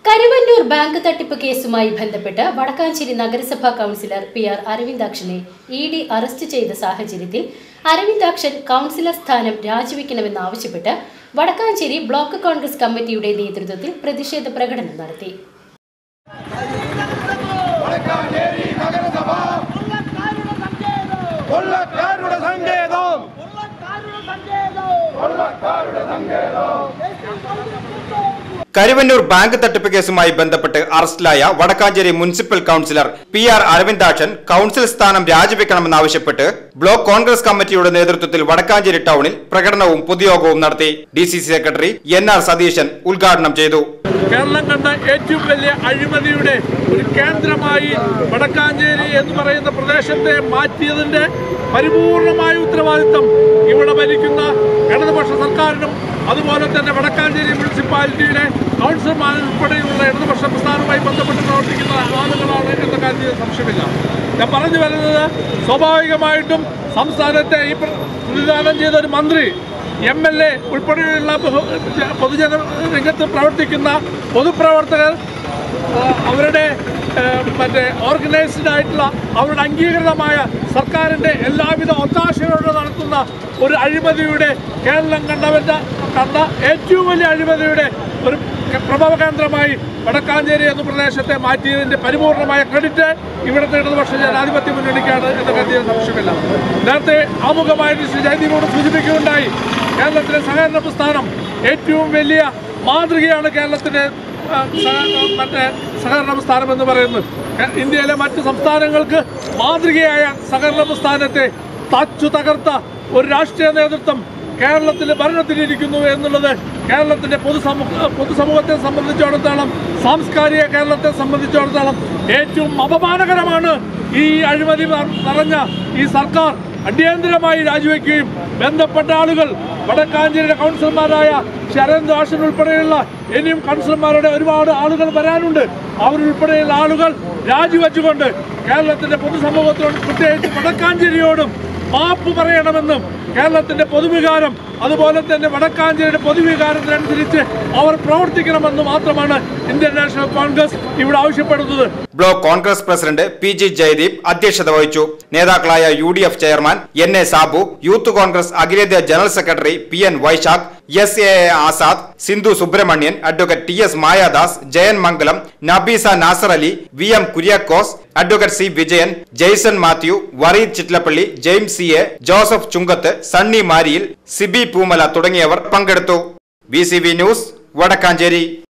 Karuvannur bank തട്ടിപ്പ് കേസുമായി ബന്ധപ്പെട്ട് വടക്കാഞ്ചേരി നഗരസഭാ കൗൺസിലർ പി ആർ അരവിന്ദാക്ഷനെ ഇ ഡി അറസ്റ്റ് ചെയ്ത സാഹചര്യത്തിൽ അരവിന്ദാക്ഷൻ കൗൺസിലർ സ്ഥാനം രാജിവെക്കണമെന്നാവശ്യപ്പെട്ട് വടക്കാഞ്ചേരി ബ്ലോക്ക് കോൺഗ്രസ് കമ്മിറ്റിയുടെ നേതൃത്വത്തിൽ പ്രതിഷേധ പ്രകടനം നടത്തി വടക്കാഞ്ചേരി നഗരസഭ കൊള്ളക്കാരുടെ സങ്കേതം കൊള്ളക്കാരുടെ സങ്കേതം കരുവന്നൂർ ബാങ്ക് തട്ടിപ്പ് കേസുമായി ബന്ധപ്പെട്ട് അറസ്റ്റിലായ Vadakkanchery municipal councillor P R Aravindakshan council സ്ഥാനം രാജിവെക്കണമെന്നാവശ്യപ്പെട്ട് ബ്ലോക്ക് കോൺഗ്രസ് കമ്മിറ്റിയുടെ നേതൃത്വത്തിൽ വടക്കാഞ്ചേരി ടൗണിൽ പ്രകടനവും പൊതുയോഗവും നടത്തി D C C secretary N R Satheesan ഉദ്ഘാടനം ചെയ്തു കേരളം കണ്ട ഏറ്റവും വലിയ അഴിമതിയുടെ ഒരു കേന്ദ്രമായി വടക്കാഞ്ചേരി എന്ന് പറയുന്ന പ്രദേശത്തെ മാറ്റിയതിന്റെ പരിപൂർണമായ ഉത്തരവാദിത്തം ഇവിടെ ഭരിക്കുന്ന ഇടതുപക്ഷ സർക്കാരിനും അതുപോലെ തന്നെ വടക്കാഞ്ചേരി മുനിസിപ്പാലിറ്റിയിലെ കൗൺസിലർമാർ ഉൾപ്പെടെയുള്ള ഇടതുപക്ഷ പ്രസ്ഥാനവുമായി ബന്ധപ്പെട്ട് പ്രവർത്തിക്കുന്ന ആളുകളാണ് എന്ന കാര്യത്തിൽ സംശയമില്ല ഞാൻ പറഞ്ഞു വരുന്നത് സ്വാഭാവികമായിട്ടും സംസ്ഥാനത്തെ ഈ പ്ര- പ്രതിദാനം ചെയ്ത ഒരു മന്ത്രി എം എൽ എ ഉൾപ്പെടെയുള്ള ബഹു- പൊതുജന രംഗത്ത് പ്രവർത്തിക്കുന്ന പൊതുപ്രവർത്തകർ ആ, അവരുടെ ആ, മറ്റേ ഓർഗനൈസ്ഡ് ആയിട്ടുള്ള അവരുടെ അംഗീകൃതമായ സർക്കാരിൻ്റെ എല്ലാവിധ ഒത്താശകളോടെ നടത്തുന്ന ഒരു അഴിമതിയുടെ കേരളം കണ്ടവരുടെ കണ്ട ഏറ്റവും വലിയ അഴിമതിയുടെ ഒരു പ്രഭവ കേന്ദ്രമായി വടക്കാഞ്ചേരി എന്ന പ്രദേശത്തെ മാറ്റിയതിൻ്റെ പരിപൂർണമായ ക്രെഡിറ്റ് ഇവിടുത്തെ ഇടതുപക്ഷ ജനാധിപത്യ മുന്നണിക്കാണ് എന്ന കാര്യത്തിൽ സംശയമില്ല നേരത്തെ ആമുഖമായിട്ട് ശ്രീ ജയദീപോട് സൂചിപ്പിക്കുകയുണ്ടായി കേരളത്തിലെ സഹകരണ പ്രസ്ഥാനം ഏറ്റവും വലിയ മാതൃകയാണ് കേരളത്തിലെ ആ, സഹ- മറ്റേ സഹകരണ പ്രസ്ഥാനം എന്ന് പറയുന്നത് കേ- ഇന്ത്യയിലെ മറ്റ് സംസ്ഥാനങ്ങൾക്ക് മാതൃകയായ സഹകരണ പ്രസ്ഥാനത്തെ തച്ചു തകർത്ത ഒരു രാഷ്ട്രീയ നേതൃത്വം കേരളത്തിൽ ഭരണത്തിലിരിക്കുന്നു എന്നുള്ളത് കേരളത്തിന്റെ പൊതുസമൂഹ പൊതുസമൂഹത്തെ സംബന്ധിച്ചിടത്തോളം സാംസ്കാരിക കേരളത്തെ സംബന്ധിച്ചിടത്തോളം ഏറ്റവും അപമാനകരമാണ് ഈ അഴിമതി നിറ- നിറഞ്ഞ ഈ സർക്കാർ അടിയന്തരമായി രാജിവെക്കുകയും ബന്ധപ്പെട്ട ആളുകൾ വടക്കാഞ്ചേരിയുടെ കൗൺസിലർമാരായ ശരൺ ദാഷൻ ഉൾപ്പെടെയുള്ള ഇനിയും കൗൺസിലർമാരുടെ ഒരുപാട് ആളുകൾ വരാനുണ്ട് അവരുൾപ്പെടെയുള്ള ആളുകൾ രാജിവെച്ചുകൊണ്ട് കേരളത്തിന്റെ പൊതുസമൂഹത്തോട് പ്രത്യേകിച്ച് വടക്കാഞ്ചേരിയോടും മാപ്പ് പറയണമെന്നും കേരളത്തിന്റെ പൊതുവികാരം അതുപോലെ തന്നെ വടക്കാഞ്ചേരിയുടെ പൊതുവികാരത്തിനനുസരിച്ച് അവർ പ്രവർത്തിക്കണമെന്ന് മാത്രമാണ് ഇന്ത്യൻ നാഷണൽ കോൺഗ്രസ് ഇവിടെ ആവശ്യപ്പെടുന്നത് block Congress president P G Jayadeep അധ്യക്ഷത വഹിച്ചു നേതാക്കളായ U D F chairman N A Sabu Youth Congress അഖിലേന്ത്യാ general secretary P N Vaisakh S A Azad Sindhu Subramanian advocate T S Mayadas Jayan Mangalam Nabeesa Nasar Ali V M Kuriakose advocate C Vijayan Jaison Mathew Vareed Chittilappilly James C A Joseph Chunkath Sunny Mariyil Sibi Poomala തുടങ്ങിയവർ പങ്കെടുത്തു ബി ന്യൂസ് വടക്കാഞ്ചേരി